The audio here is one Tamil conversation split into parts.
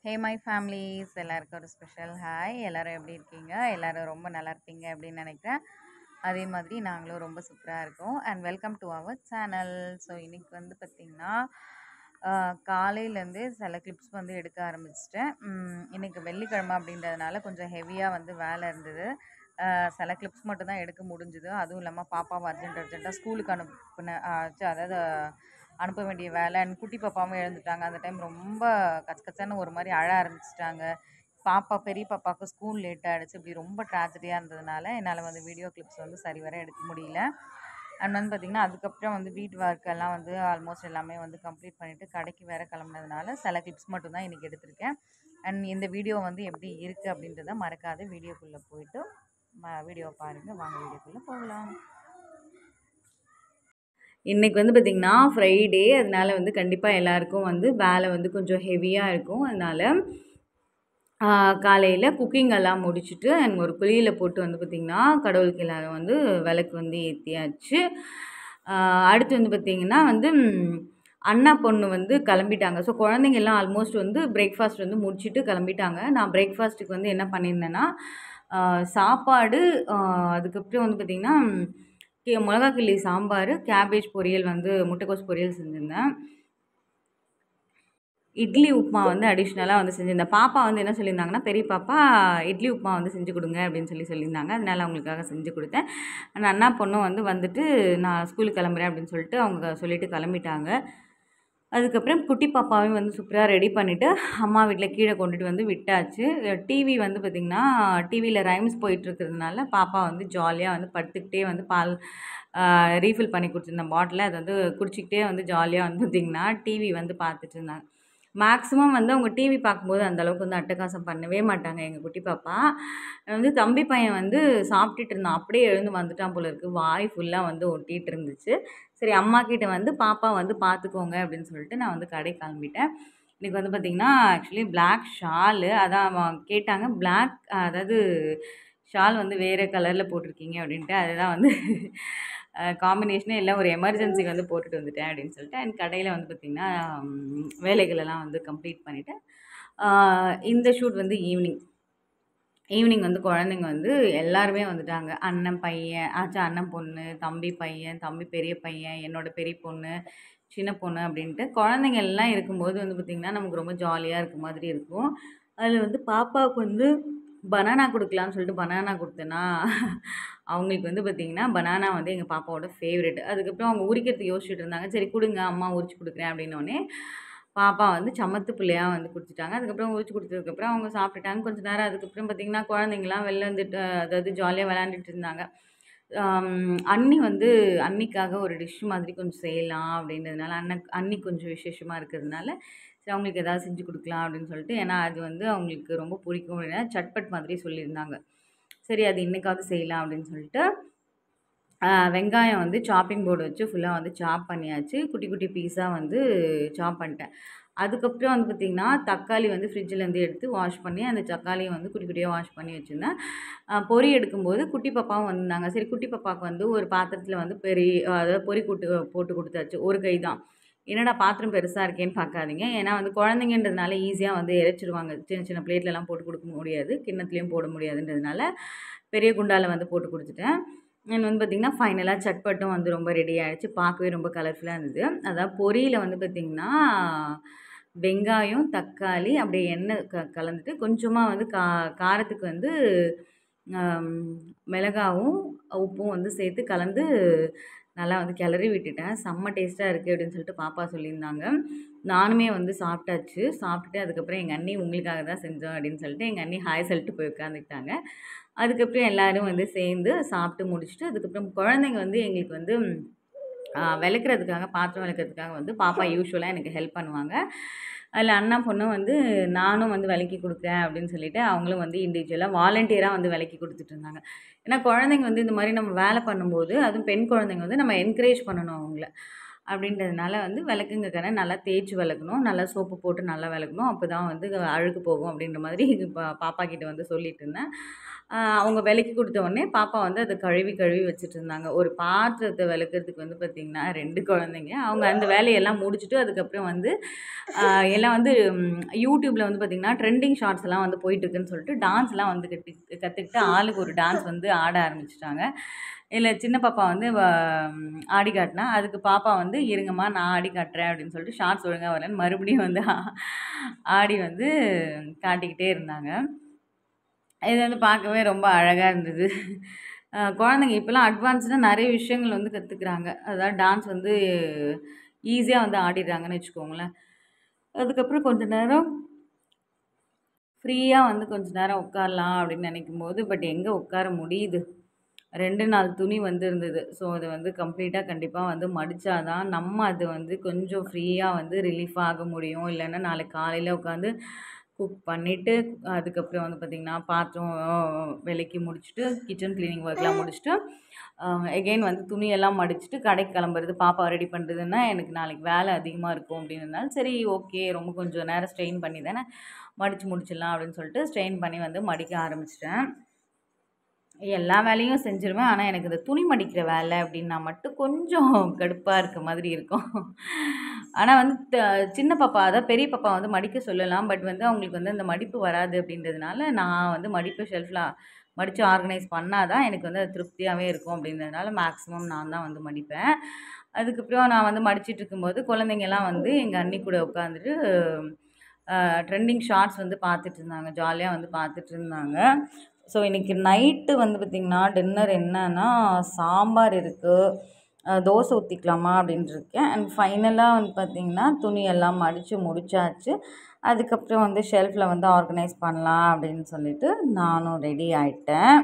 ஹே மை ஃபேமிலிஸ் எல்லாருக்கும் ஒரு ஸ்பெஷல் ஹாய் எல்லாரும் எப்படி இருக்கீங்க எல்லாரும் ரொம்ப நல்லா இருப்பீங்க அப்படின்னு நினைக்கிறேன் அதே மாதிரி நாங்களும் ரொம்ப சூப்பராக இருக்கோம் and welcome to our channel so இன்னைக்கு வந்து பார்த்திங்கன்னா காலையிலேருந்து சில கிளிப்ஸ் வந்து எடுக்க ஆரம்பிச்சிட்டேன் உம், இன்னைக்கு வெள்ளிக்கிழமை அப்படின்றதுனால கொஞ்சம் ஹெவியாக வந்து வேலை இருந்தது ஆஹ் சில கிளிப்ஸ் மட்டும் தான் எடுக்க முடிஞ்சுது அதுவும் இல்லாமல் பாப்பாவை அர்ஜென்ட் அர்ஜென்ட்டாக ஸ்கூலுக்கு அனுப்பின ஆஹ் ச்ச, அதாவது அனுப்ப வேண்டிய வேலை and குட்டி பாப்பாவும் எழுந்துட்டாங்க அந்த டைம் ரொம்ப கச்ச கச்சன்னு ஒரு மாதிரி அழ ஆரம்பிச்சிட்டாங்க பாப்பா பெரிய பாப்பாவுக்கு ஸ்கூல் லேட் ஆகிடுச்சு இப்படி ரொம்ப ட்ராஜடியாக இருந்ததுனால என்னால் வந்து வீடியோ கிளிப்ஸ் வந்து சரிவர எடுக்க முடியல அண்ட் வந்து பார்த்திங்கன்னா அதுக்கப்புறம் வந்து வீட்டு ஒர்க் எல்லாம் வந்து ஆல்மோஸ்ட் எல்லாமே வந்து கம்ப்ளீட் பண்ணிவிட்டு கடைக்கு வேறு கிளம்புனதுனால சில கிளிப்ஸ் மட்டும் தான் இன்றைக்கி எடுத்திருக்கேன் அண்ட் இந்த வீடியோ வந்து எப்படி இருக்குது அப்படின்றத மறக்காத வீடியோக்குள்ளே போயிட்டு வீடியோ பாருங்கள் வாங்க வீடியோக்குள்ளே போகலாம் இன்றைக்கி வந்து பார்த்திங்கன்னா ஃப்ரைடே அதனால வந்து கண்டிப்பாக எல்லாருக்கும் வந்து வேலை வந்து கொஞ்சம் ஹெவியாக இருக்கும் அதனால் காலையில் குக்கிங் எல்லாம் முடிச்சுட்டு and ஒரு குழியில் போட்டு வந்து பார்த்திங்கன்னா கடவுளுக்கு எல்லாரும் வந்து விளக்கு வந்து ஏற்றியாச்சு அடுத்து வந்து பார்த்திங்கன்னா வந்து ம், அண்ணா பொண்ணு வந்து கிளம்பிட்டாங்க ஸோ குழந்தைங்க எல்லாம் ஆல்மோஸ்ட் வந்து பிரேக்ஃபாஸ்ட் வந்து முடிச்சுட்டு கிளம்பிட்டாங்க நான் பிரேக்ஃபாஸ்ட்டுக்கு வந்து என்ன பண்ணியிருந்தேன்னா ஆ, சாப்பாடு ஆ, அதுக்கப்புறம் வந்து பார்த்திங்கன்னா ம், கி- மிளகா கிள்ளி சாம்பார் கேபேஜ் பொரியல் வந்து முட்டைக்கோஸ் பொரியல் செஞ்சுருந்தேன் இட்லி உப்புமா வந்து அடிஷ்னலாக வந்து செஞ்சிருந்தேன் பாப்பா வந்து என்ன சொல்லியிருந்தாங்கன்னா பெரிய பாப்பா இட்லி உப்புமா வந்து செஞ்சு கொடுங்க அப்படின்னு சொல்லி சொல்லியிருந்தாங்க அதனால அவங்களுக்காக செஞ்சு கொடுத்தேன் ஆனால் அண்ணா பொண்ணும் வந்து வந்துட்டு நான் ஸ்கூலுக்கு கிளம்புறேன் அப்படின்னு சொல்லிட்டு அவங்க சொல்லிட்டு கிளம்பிட்டாங்க அதுக்கப்புறம் குட்டி பாப்பாவையும் வந்து சூப்பராக ரெடி பண்ணிவிட்டு அம்மா வீட்டில் கீழே கொண்டுட்டு வந்து விட்டாச்சு டிவி வந்து பார்த்திங்கன்னா டிவியில் ரைம்ஸ் போயிட்டு இருக்கிறதுனால பாப்பா வந்து ஜாலியாக வந்து படுத்துக்கிட்டே வந்து பால் ரீஃபில் பண்ணி கொடுத்துருந்தேன் பாட்டில் அதை வந்து குடிச்சிக்கிட்டே வந்து ஜாலியாக வந்து பார்த்திங்கன்னா டிவி வந்து பார்த்துட்டு இருந்தாங்க மேக்ஸிமம் வந்து அவங்க டிவி பார்க்கும்போது அந்த அளவுக்கு வந்து அட்டகாசம் பண்ணவே மாட்டாங்க எங்கள் குட்டி பாப்பா வந்து தம்பி பையன் வந்து சாப்பிட்டுட்டு இருந்தான் அப்படியே எழுந்து வந்துட்டான் போல இருக்குது வாய் ஃபுல்லாக வந்து ஒட்டிகிட்டு இருந்துச்சு சரி அம்மா கிட்ட வந்து பாப்பா வந்து பார்த்துக்கோங்க அப்படின்னு சொல்லிட்டு நான் வந்து கடை கிளம்பிட்டேன் இன்றைக்கி வந்து பார்த்திங்கன்னா ஆக்சுவலி பிளாக் ஷாலு அதான் அவன் கேட்டாங்க பிளாக் அதாவது ஷால் வந்து வேறு கலரில் போட்டிருக்கீங்க அப்படின்ட்டு அதுதான் வந்து காம்பினேஷனே இல்லை ஒரு எமர்ஜென்சிக்கு வந்து போட்டுட்டு வந்துட்டேன் அப்படின்னு சொல்லிட்டு அண்ட் கடையில் வந்து பார்த்திங்கன்னா ம், வேலைகளெல்லாம் வந்து கம்ப்ளீட் பண்ணிவிட்டேன் இந்த ஷூட் வந்து ஈவினிங் ஈவினிங் வந்து குழந்தைங்க வந்து எல்லாருமே வந்துட்டாங்க அண்ணன் பையன் ஆச்சா அண்ணன் பொண்ணு தம்பி பையன் தம்பி பெரிய பையன் என்னோட பெரிய பொண்ணு சின்ன பொண்ணு அப்படின்ட்டு குழந்தைங்க எல்லாம் இருக்கும்போது வந்து பார்த்திங்கன்னா நமக்கு ரொம்ப ஜாலியாக இருக்க மாதிரி இருக்கும் அதில் வந்து பாப்பாவுக்கு வந்து பனானா கொடுக்கலான்னு சொல்லிட்டு பனானா கொடுத்தேன்னா அவங்களுக்கு வந்து பார்த்திங்கன்னா பனானா வந்து எங்கள் பாப்பாவோட ஃபேவரெட் அதுக்கப்புறம் அவங்க உரிக்கிறதுக்கு யோசிச்சுட்டு இருந்தாங்க சரி கொடுங்க அம்மா உரிச்சு கொடுக்குறேன் அப்படின்னோடனே பாப்பா வந்து சமத்து பிள்ளையாக வந்து கொடுத்துட்டாங்க அதுக்கப்புறம் உரிச்சு கொடுத்ததுக்கப்புறம் அவங்க சாப்பிட்டுட்டாங்க கொஞ்ச நேரம் அதுக்கப்புறம் பார்த்திங்கன்னா குழந்தைங்களாம் வெளில வந்துட்டு அதாவது ஜாலியாக விளையாண்டுட்டு இருந்தாங்க ஆம், அண்ணி வந்து அன்னிக்காக ஒரு டிஷ் மாதிரி கொஞ்சம் செய்யலாம் அப்படின்றதுனால அண்ணன் அன்னி கொஞ்சம் விசேஷமாக இருக்கிறதுனால சரி அவங்களுக்கு ஏதாவது செஞ்சு கொடுக்கலாம் அப்படின்னு சொல்லிட்டு ஏன்னா அது வந்து அவங்களுக்கு ரொம்ப பிடிக்கும் அப்படின்னா சட்பட் மாதிரி சொல்லியிருந்தாங்க சரி அது இன்னைக்காவது செய்யலாம் அப்படின்னு சொல்லிட்டு ஆஹ் வெங்காயம் வந்து சாப்பிங் போர்டு வச்சு ஃபுல்லாக வந்து சாப் பண்ணியாச்சு குட்டி குட்டி பீஸாக வந்து சாப் பண்ணிட்டேன் அதுக்கப்புறம் வந்து பார்த்திங்கன்னா தக்காளி வந்து ஃப்ரிட்ஜிலேருந்து எடுத்து வாஷ் பண்ணி அந்த தக்காளியை வந்து குட்டி குட்டியாக வாஷ் பண்ணி வச்சுருந்தேன் ஆஹ் பொரி எடுக்கும்போது குட்டி பாப்பாவும் வந்திருந்தாங்க சரி குட்டி பாப்பாவுக்கு வந்து ஒரு பாத்திரத்தில் வந்து பெரிய அதாவது பொரி கூட்டு போட்டு கொடுத்தாச்சு ஒரு கை தான் என்னடா பாத்திரம் பெருசாக இருக்கேன்னு பார்க்காதீங்க ஏன்னா வந்து குழந்தைங்கன்றதுனால ஈஸியாக வந்து இறைச்சிடுவாங்க சின்ன சின்ன பிளேட்லலாம் போட்டு கொடுக்க முடியாது கிண்ணத்துலேயும் போட முடியாதுன்றதுனால பெரிய குண்டால வந்து போட்டு கொடுத்துட்டேன் and வந்து பார்த்திங்கன்னா ஃபைனலாக சட்பட்டும் வந்து ரொம்ப ரெடி ஆகிடுச்சு பார்க்கவே ரொம்ப கலர்ஃபுல்லாக இருந்தது அதாவது பொரியில் வந்து பார்த்திங்கன்னா வெங்காயம் தக்காளி அப்படியே எண்ணெய் க கலந்துட்டு கொஞ்சமாக வந்து கா காரத்துக்கு வந்து ஆம், மிளகாவும் உப்பும் வந்து சேர்த்து கலந்து நல்லா வந்து கிளறி விட்டுட்டேன் செம்ம டேஸ்ட்டாக இருக்குது அப்படின்னு சொல்லிட்டு பாப்பா சொல்லியிருந்தாங்க நானுமே வந்து சாப்பிட்டாச்சு சாப்பிட்டுட்டு அதுக்கப்புறம் எங்கள் அண்ணி உங்களுக்காக தான் செஞ்சோம் அப்படின்னு சொல்லிட்டு எங்கள் அண்ணி ஹாய் சொல்லிட்டு போய் உட்காந்துக்கிட்டாங்க அதுக்கப்புறம் எல்லாரும் வந்து சேர்ந்து சாப்பிட்டு முடிச்சுட்டு அதுக்கப்புறம் குழந்தைங்க வந்து எங்களுக்கு வந்து ஆ, விளக்குறதுக்காக பாத்திரம் விளக்குறதுக்காக வந்து பாப்பா யூஸ்வலாக எனக்கு ஹெல்ப் பண்ணுவாங்க அதில் அண்ணா பொண்ணும் வந்து நானும் வந்து விலைக்கு கொடுக்குறேன் அப்படின்னு சொல்லிட்டு அவங்களும் வந்து இண்டிவிஜுவலாக வாலண்டியராக வந்து விலைக்கு கொடுத்துட்டு இருந்தாங்க ஏன்னா குழந்தைங்க வந்து இந்த மாதிரி நம்ம வேலை பண்ணும்போது அதுவும் பெண் குழந்தைங்க வந்து நம்ம என்கரேஜ் பண்ணணும் அவங்கள அப்படின்றதுனால வந்து விளக்குங்க கரை நல்லா தேய்ச்சி விளக்கணும் நல்லா சோப்பு போட்டு நல்லா விளக்கணும் அப்போ தான் வந்து அழுக்கு போகும் அப்படின்ற மாதிரி பா பாப்பா கிட்ட வந்து சொல்லிட்டு இருந்தேன் ஆஹ் அவங்க விளக்கி கொடுத்த உடனே பாப்பா வந்து அதை கழுவி கழுவி வச்சுட்டு இருந்தாங்க ஒரு பாத்திரத்தை விளக்குறதுக்கு வந்து பார்த்திங்கன்னா ரெண்டு குழந்தைங்க அவங்க அந்த வேலையெல்லாம் முடிச்சுட்டு அதுக்கப்புறம் வந்து ஆஹ் எல்லாம் வந்து ம், யூடியூப்பில் வந்து பார்த்திங்கன்னா ட்ரெண்டிங் ஷார்ட்ஸ் எல்லாம் வந்து போயிட்டுருக்குன்னு சொல்லிட்டு டான்ஸ்லாம் வந்து கட்டி கற்றுக்கிட்டு ஆளுக்கு ஒரு டான்ஸ் வந்து ஆட ஆரம்பிச்சிட்டாங்க இதில் சின்ன பாப்பா வந்து வ- ம், ஆடி காட்டினா அதுக்கு பாப்பா வந்து இருங்கம்மா நான் ஆடி காட்டுறேன் அப்படின்னு சொல்லிட்டு ஷார்ட்ஸ் ஒழுங்காக வரலன்னு மறுபடியும் வந்து ஆ- ஆடி வந்து காட்டிக்கிட்டே இருந்தாங்க இது வந்து பார்க்கவே ரொம்ப அழகாக இருந்தது அஹ் குழந்தைங்க இப்போலாம் அட்வான்ஸ்டாக நிறைய விஷயங்கள் வந்து கற்றுக்குறாங்க அதாவது டான்ஸ் வந்து ஈஸியாக வந்து ஆடிடுறாங்கன்னு வச்சுக்கோங்களேன் அதுக்கப்புறம் கொஞ்ச நேரம் ஃப்ரீயாக வந்து கொஞ்ச நேரம் உட்காரலாம் அப்படின்னு நினைக்கும் போது பட் எங்கே உட்கார முடியுது ரெண்டு நாள் துணி வந்து இருந்தது ஸோ அது வந்து கம்ப்ளீட்டாக கண்டிப்பாக வந்து மடித்தாதான் நம்ம அது வந்து கொஞ்சம் ஃப்ரீயாக வந்து ரிலீஃப் ஆக முடியும் இல்லைன்னா நாளைக்கு காலையில் உட்காந்து குக் பண்ணிவிட்டு அதுக்கப்புறம் வந்து பார்த்திங்கன்னா பாத்திரம் விலைக்கு முடிச்சுட்டு கிச்சன் க்ளீனிங் ஒர்க்லாம் முடிச்சுட்டு எகெயின் வந்து துணியெல்லாம் மடிச்சுட்டு கடைக்கு கிளம்புறது பாப்பா ரெடி பண்ணுறதுன்னா எனக்கு நாளைக்கு வேலை அதிகமாக இருக்கும் அப்படின்றதுனால சரி ஓகே ரொம்ப கொஞ்சம் நேரம் ஸ்ட்ரெயின் பண்ணி தானே மடித்து முடிச்சிடலாம் அப்படின்னு சொல்லிட்டு ஸ்ட்ரெயின் பண்ணி வந்து மடிக்க ஆரம்பிச்சிட்டேன் எல்லா வேலையும் செஞ்சுருவேன் ஆனால் எனக்கு இந்த துணி மடிக்கிற வேலை அப்படின்னா மட்டும் கொஞ்சம் கடுப்பாக இருக்க மாதிரி இருக்கும் ஆனால் வந்து த- சின்ன பாப்பா அதான் பெரிய பாப்பா வந்து மடிக்க சொல்லலாம் பட் வந்து அவங்களுக்கு வந்து அந்த மடிப்பு வராது அப்படின்றதுனால நான் வந்து மடிப்பு ஷெல்ஃபில் மடித்து ஆர்கனைஸ் பண்ணால் தான் எனக்கு வந்து அது திருப்தியாகவே இருக்கும் அப்படின்றதுனால மேக்ஸிமம் நான் தான் வந்து மடிப்பேன் அதுக்கப்புறம் நான் வந்து மடிச்சிட்டு இருக்கும்போது குழந்தைங்கலாம் வந்து எங்கள் அண்ணி கூட உட்காந்துட்டு ட்ரெண்டிங் ஷார்ட்ஸ் வந்து பார்த்துட்டு இருந்தாங்க ஜாலியாக வந்து பார்த்துட்டு இருந்தாங்க ஸோ இன்றைக்கி நைட்டு வந்து பார்த்திங்கன்னா டின்னர் என்னன்னா சாம்பார் இருக்குது தோசை ஊற்றிக்கலாமா அப்படின்ட்டு இருக்கேன் அண்ட் ஃபைனலாக வந்து பார்த்திங்கன்னா துணியெல்லாம் மடித்து முடிச்சாச்சு அதுக்கப்புறம் வந்து ஷெல்ஃபில் வந்து ஆர்கனைஸ் பண்ணலாம் அப்படின்னு சொல்லிட்டு நானும் ரெடி ஆயிட்டேன்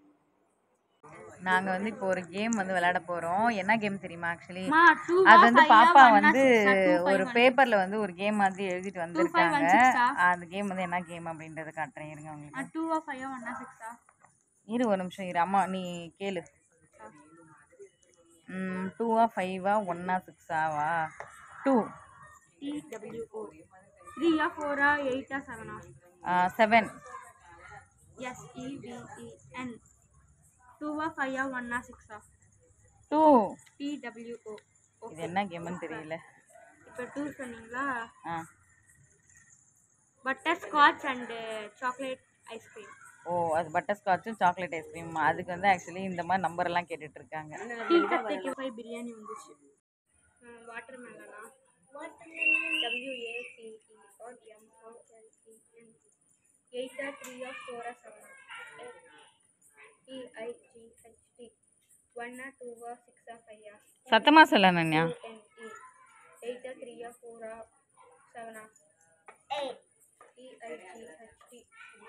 நாங்கள் வந்து இப்போ ஒரு கேம் வந்து விளையாட போகிறோம் என்ன கேம் தெரியுமா ஆக்சுவலி மா, two அது வா, வந்து five ஆ, பாப்பா one ஆ, வந்து six ஆ, two, five, ஒரு one. பேப்பர்ல வந்து ஒரு கேம் மாதிரி எழுதிட்டு five, one, வந்திருக்காங்க six ஆ? அந்த கேம் வந்து என்ன கேம் அப்படின்றத காட்டுறேன் இருங்க ஆ, உங்களுக்கு two ஆ, five ஆ, one ஆ, six ஆ? இரு ஒரு நிமிஷம் இரு அம்மா நீ கேளு டூவா ஃபைவா ஒன்னா சிக்ஸாவா two T, W, O. Three ஆ, four ஆ, eight ஆ, seven ஆ? Seven S, E, V, E, N. Two ஆ, five ஆ, one ஆ, six ஆ? Two T, W, O. இது Okay. என்ன கேம்னு தெரியல இப்போ two சொன்னீங்களா ஆ butterscotch and chocolate ice cream ஓ அது பட்டர் ஸ்காட்சும் சாக்லேட் ஐஸ்கிரீம் அதுக்கு வந்து ஆக்சுவலி இந்த மாதிரி நம்பர் எல்லாம் கேட்டுட்டு இருக்காங்க டீ தேர்ட்டி ஃபைவ் பிரியாணி வந்துச்சு வாட்டர் மெலனா டபிள்யூஏசிஇ ஆர் எம்ஓஎல்இஎன் எயிட்டா த்ரீயா ஃபோரா செவனா டிஐஜிஹெச்டி ஒன்னா டூவா சிக்ஸா ஃபைவா சத்தமா சொல்ல நன்யா என்இ எயிட்டா த்ரீயா ஃபோரா செவனா டிஐஜிஹெச்டி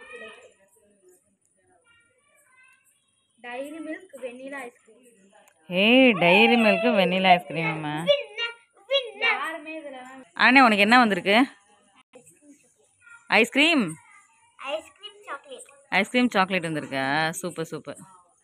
டைரி மில்க் வெண்ணிலா ஐஸ்கிரீம் ஏய் டைரி மில்க்கு வெண்ணிலா ஐஸ்கிரீம்மா யாருமே இதெல்லாம் அண்ணே உனக்கு என்ன வந்திருக்கு ice cream ice cream chocolate ice cream chocolate வந்திருக்கா சூப்பர் சூப்பர்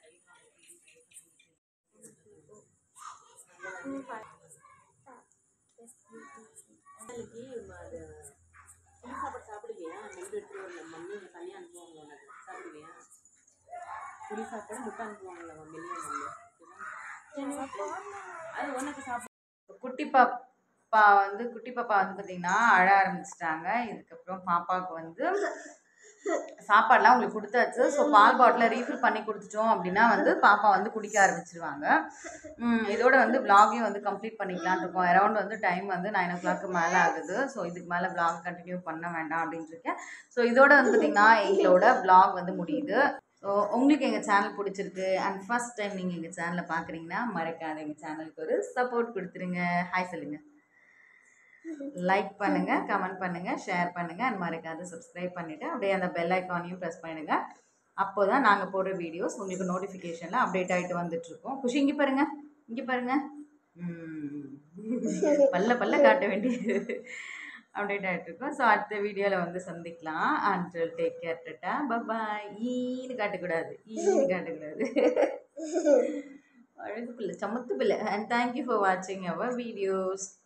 குட்டி பாப்பா வந்து குட்டி பாப்பா வந்து பார்த்தீங்கன்னா அழ ஆரம்பிச்சிட்டாங்க இதுக்கப்புறம் பாப்பாவுக்கு வந்து சாப்பாடுலாம் உங்களுக்கு கொடுத்தாச்சு ஸோ பால் பாட்டிலை ரீஃபில் பண்ணி கொடுத்துட்டோம் அப்படின்னா வந்து பாப்பா வந்து குடிக்க ஆரம்பிச்சிருவாங்க ம், இதோட வந்து vlog-ஐயும் வந்து கம்ப்ளீட் பண்ணிக்கலாம்னு இருக்கோம் அரௌண்ட் வந்து டைம் வந்து நைன் ஓ கிளாக்கு மேலே ஆகுது ஸோ இதுக்கு மேலே vlog கண்டினியூ பண்ண வேண்டாம் அப்படின்னு இருக்கேன் ஸோ இதோட வந்து பார்த்திங்கன்னா எங்களோட vlog வந்து முடியுது ஸோ உங்களுக்கு எங்கள் சேனல் பிடிச்சிருக்கு அண்ட் ஃபர்ஸ்ட் டைம் நீங்கள் எங்கள் சேனலை பார்க்குறீங்கன்னா மறக்காத எங்கள் சேனலுக்கு ஒரு சப்போர்ட் கொடுத்துருங்க ஹாய் சொல்லுங்கள் லைக் பண்ணுங்கள் கமெண்ட் பண்ணுங்கள் ஷேர் பண்ணுங்கள் அண்ட் மறக்காத சப்ஸ்கிரைப் பண்ணிவிட்டு அப்படியே அந்த பெல் ஐக்கானையும் ப்ரெஸ் பண்ணிடுங்க அப்போ தான் நாங்கள் போடுற வீடியோஸ் உங்களுக்கு நோட்டிஃபிகேஷனில் அப்டேட் ஆகிட்டு வந்துட்டுருக்கோம் குஷி இங்கே பாருங்கள் இங்கே பாருங்கள் ம். பல்ல பல்ல காட்ட வேண்டியது அப்டேட் ஆகிட்டு இருக்கோம் ஸோ அடுத்த வீடியோவில் வந்து சந்திக்கலாம் and take care tata bye bye ஈன்னு காட்டக்கூடாது ஈன்னு காட்டக்கூடாது அழகு பிள்ளை சமத்து பிள்ளை அண்ட் தேங்க்யூ ஃபார் வாட்சிங் அவர் வீடியோஸ்